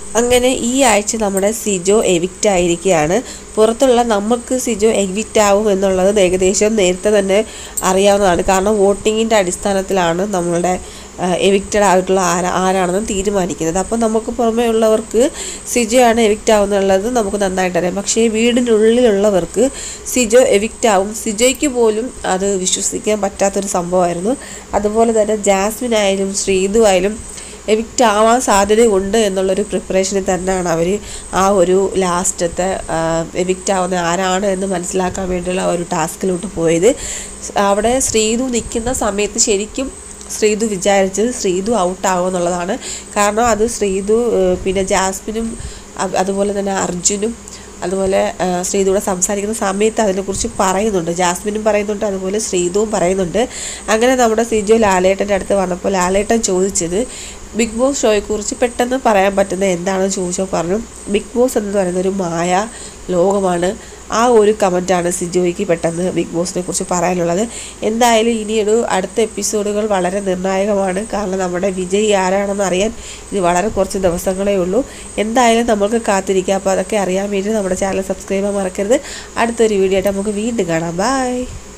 അങ്ങനെ ഈ ആഴ്ച നമ്മുടെ സിജോ എവിക്റ്റ് ആയിരിക്കുകയാണ് പുറത്തുള്ള നമുക്ക് സിജോ എവിക്റ്റ് ആവും എന്നുള്ളത് ഏകദേശം നേരത്തെ തന്നെ അറിയാവുന്നതാണ് കാരണം വോട്ടിങ്ങിൻ്റെ അടിസ്ഥാനത്തിലാണ് നമ്മളുടെ എവിക്റ്റഡ് ആയിട്ടുള്ള ആരാ ആരാണെന്ന് തീരുമാനിക്കുന്നത് അപ്പോൾ നമുക്ക് പുറമേ ഉള്ളവർക്ക് സിജോ ആണ് എവിക്റ്റ് ആവുന്നുള്ളത് നമുക്ക് നന്നായിട്ട് അറിയാം പക്ഷേ വീടിനുള്ളിലുള്ളവർക്ക് സിജോ എവിക്റ്റ് ആവും സിജോയ്ക്ക് പോലും അത് വിശ്വസിക്കാൻ പറ്റാത്തൊരു സംഭവമായിരുന്നു അതുപോലെ തന്നെ ജാസ്മിൻ ആയാലും ശ്രീതു ആയാലും എവിക്റ്റ് ആവാൻ സാധ്യതയുണ്ട് എന്നുള്ളൊരു പ്രിപ്പറേഷനിൽ തന്നെയാണ് അവർ ആ ഒരു ലാസ്റ്റത്തെ എവിക്റ്റ് ആവുന്ന ആരാണ് എന്ന് മനസ്സിലാക്കാൻ വേണ്ടിയുള്ള ആ ഒരു ടാസ്കിലോട്ട് പോയത് അവിടെ ശ്രീതു നിൽക്കുന്ന സമയത്ത് ശരിക്കും ശ്രീതു വിചാരിച്ചത് ശ്രീതു ഔട്ടാവും എന്നുള്ളതാണ് കാരണം അത് ശ്രീതു ഏഹ്, പിന്നെ ജാസ്മിനും അ- അതുപോലെ തന്നെ അർജുനും അതുപോലെ ആ, ശ്രീതുവിടെ സംസാരിക്കുന്ന സമയത്ത് അതിനെക്കുറിച്ച് പറയുന്നുണ്ട് ജാസ്മിനും പറയുന്നുണ്ട് അതുപോലെ ശ്രീതുവും പറയുന്നുണ്ട് അങ്ങനെ നമ്മുടെ സിജോ ലാലേട്ടൻ്റെ അടുത്ത് വന്നപ്പോൾ ലാലേട്ടൻ ചോദിച്ചത് ബിഗ് ബോസ് ഷോയെക്കുറിച്ച് പെട്ടെന്ന് പറയാൻ പറ്റുന്ന എന്താണെന്ന് ചോദിച്ചപ്പോൾ പറഞ്ഞു ബിഗ് ബോസ് എന്ന് പറയുന്ന ഒരു മായ ലോകമാണ് ആ ഒരു കമൻറ്റാണ് സിജോയ്ക്ക് പെട്ടെന്ന് ബിഗ് ബോസിനെ കുറിച്ച് പറയാനുള്ളത് എന്തായാലും ഇനിയൊരു അടുത്ത എപ്പിസോഡുകൾ വളരെ നിർണായകമാണ് കാരണം നമ്മുടെ വിജയ് ആരാണെന്ന് അറിയാൻ ഇത് വളരെ കുറച്ച് ദിവസങ്ങളേ ഉള്ളൂ എന്തായാലും നമുക്ക് കാത്തിരിക്കാം അപ്പോൾ അതൊക്കെ അറിയാൻ വേണ്ടി നമ്മുടെ ചാനൽ സബ്സ്ക്രൈബ് ചെയ്യാൻ മറക്കരുത് അടുത്തൊരു വീഡിയോ ആയിട്ട് നമുക്ക് വീണ്ടും കാണാം ബൈ